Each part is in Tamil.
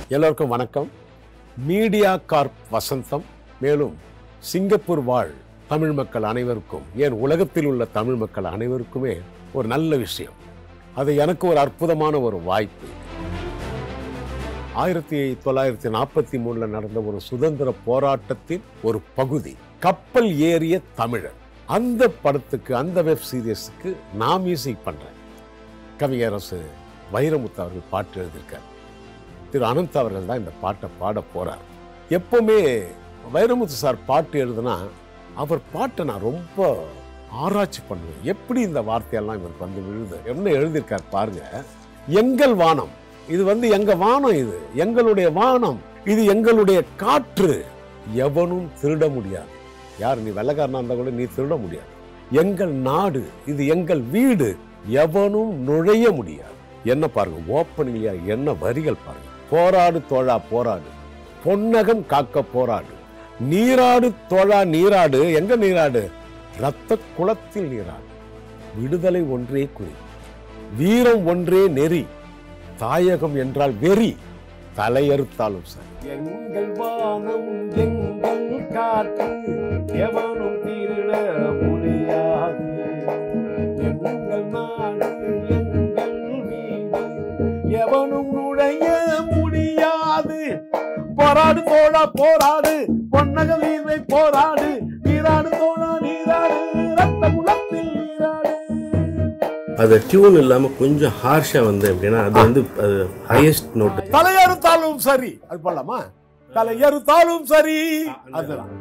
எல்லோருக்கும் வணக்கம் மீடியா கார்ப் வசந்தம் மேலும் சிங்கப்பூர் வாழ் தமிழ் மக்கள் அனைவருக்கும் ஏன் உலகத்தில் உள்ள தமிழ் மக்கள் அனைவருக்குமே ஒரு நல்ல விஷயம் அது எனக்கு ஒரு அற்புதமான ஒரு வாய்ப்பு ஆயிரத்தி தொள்ளாயிரத்தி நாற்பத்தி மூணுல நடந்த ஒரு சுதந்திர போராட்டத்தின் ஒரு பகுதி கப்பல் ஏறிய தமிழர் அந்த படத்துக்கு அந்த வெப் சீரிஸுக்கு நான் மியூசிக் பண்றேன் கவியரசு வைரமுத்து அவர்கள் பாட்டு எழுதியிருக்கார் திரு அனந்த் அவர்கள் தான் இந்த பாட்டை பாட போறார் எப்பவுமே வைரமுத்து சார் பாட்டு எழுதுனா அவர் பாட்டை நான் ரொம்ப ஆராய்ச்சி பண்ணுவேன் எப்படி இந்த வார்த்தையெல்லாம் இவருக்கு வந்து விழுது என்ன எழுதியிருக்கார் பாருங்க எங்கள் வானம் இது வந்து எங்க வானம் இது எங்களுடைய வானம் இது எங்களுடைய காற்று எவனும் திருட முடியாது யார் நீ வெள்ளக்காரனா இருந்தா கூட நீ திருட முடியாது எங்கள் நாடு இது எங்கள் வீடு எவனும் நுழைய முடியாது என்ன பாருங்க ஓப்பனிங்ல என்ன வரிகள் பாருங்க போராடு தோழா போராடு பொன்னகம் காக்க போராடு நீராடு தோழா நீராடு எங்க நீராடு ரத்த குளத்தில் நீராடு விடுதலை ஒன்றே குறி வீரம் ஒன்றே நெறி தாயகம் என்றால் வெறி தலையறுத்தாலும் சரி எங்கள் வானம் எங்கள் காற்று எவனும் திருட முடியாது எங்கள் நாடு எங்கள் வீடு எவனும் நுழைய முடியாது போராடு தோழா போராடு பொன்னக வீரை போராடு நீராடு தோழா நீராடு ரத்த குளத்தில் நீராடு அது டியூன் இல்லாம கொஞ்சம் ஹார்ஷா வந்து எப்படின்னா அது வந்து அது ஹையஸ்ட் நோட் தலையறுத்தாலும் சரி அது பண்ணலாமா தலையறுத்தாலும் சரி அதுதான்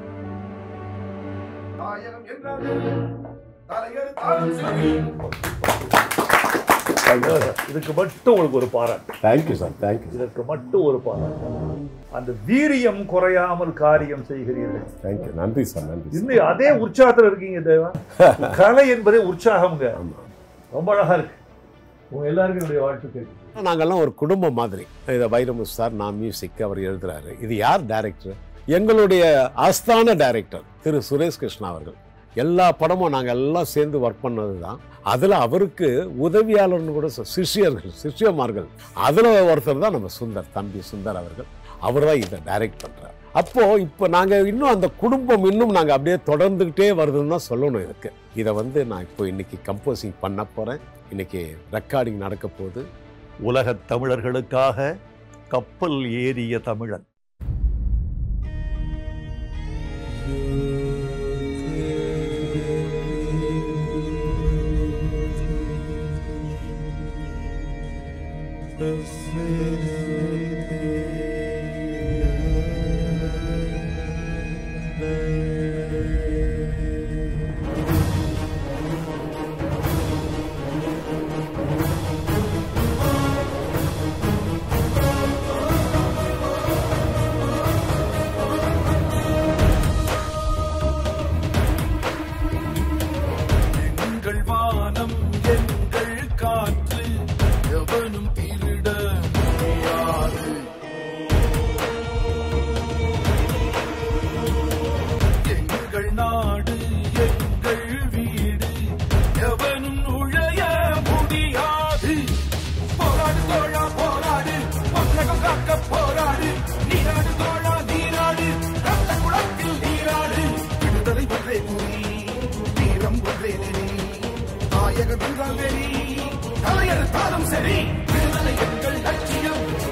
தாயகம் என்றாலே தலையெடுத்தாலும் சரி. இதுக்கு மட்டும் உங்களுக்கு ஒரு பாராட்டு தேங்க்யூ சார் தேங்க்யூ இதற்கு மட்டும் ஒரு பாராட்டு அந்த வீரியம் குறையாமல் காரியம் செய்கிறீர்கள் தேங்க்யூ நன்றி சார் நன்றி சார். இன்னும் அதே உற்சாகத்துல இருக்கீங்க தேவா கலை என்பதே உற்சாகம்ங்க ஆமா. ரொம்ப அழகா இருக்கு உங்க எல்லாருக்கும் என்னுடைய வாழ்த்துக்கள் நாங்கெல்லாம் ஒரு குடும்பம் மாதிரி இதை வைரமு சார் நான் மியூசிக் அவர் எழுதுறாரு இது யார் டைரக்டர் எங்களுடைய ஆஸ்தான டைரக்டர் திரு சுரேஷ் கிருஷ்ணா அவர்கள் எல்லா படமும் நாங்கள் எல்லாம் சேர்ந்து ஒர்க் பண்ணது தான் அதில் அவருக்கு உதவியாளர்னு கூட சொ- சிஷ்யர்கள் சிஷ்யமார்கள் அதில் ஒருத்தர் தான் நம்ம சுந்தர் தம்பி சுந்தர் அவர்கள் அவர் தான் இதை டைரக்ட் பண்ணுறார் அப்போ இப்போ நாங்கள் இன்னும் அந்த குடும்பம் இன்னும் நாங்கள் அப்படியே தொடர்ந்துக்கிட்டே வருதுன்னு தான் சொல்லணும் இதுக்கு இதை வந்து நான் இப்போ இன்னைக்கு கம்போசிங் பண்ண போகிறேன் இன்னைக்கு ரெக்கார்டிங் நடக்க போகுது உலகத் தமிழர்களுக்காக கப்பல் ஏறிய தமிழன் எங்கள் வானம் எங்கள் காற்று எவனும் திருட முடியாது எங்கள் நாடு எங்கள் வீடு எவனும் நுழைய முடியாது போராடு தோழா போராடு பல்லகம் காக்க போராடு நீராடு தோழா நீராடு ரத்த குளத்தில் நீராடு விடுதலை ஒன்றே குறி வீரம் ஒன்றே நெறி தாயகம் என்றால் வெறி தலையெடுத்தாலும் சரி விடுதலை எங்கள் லட்சியம்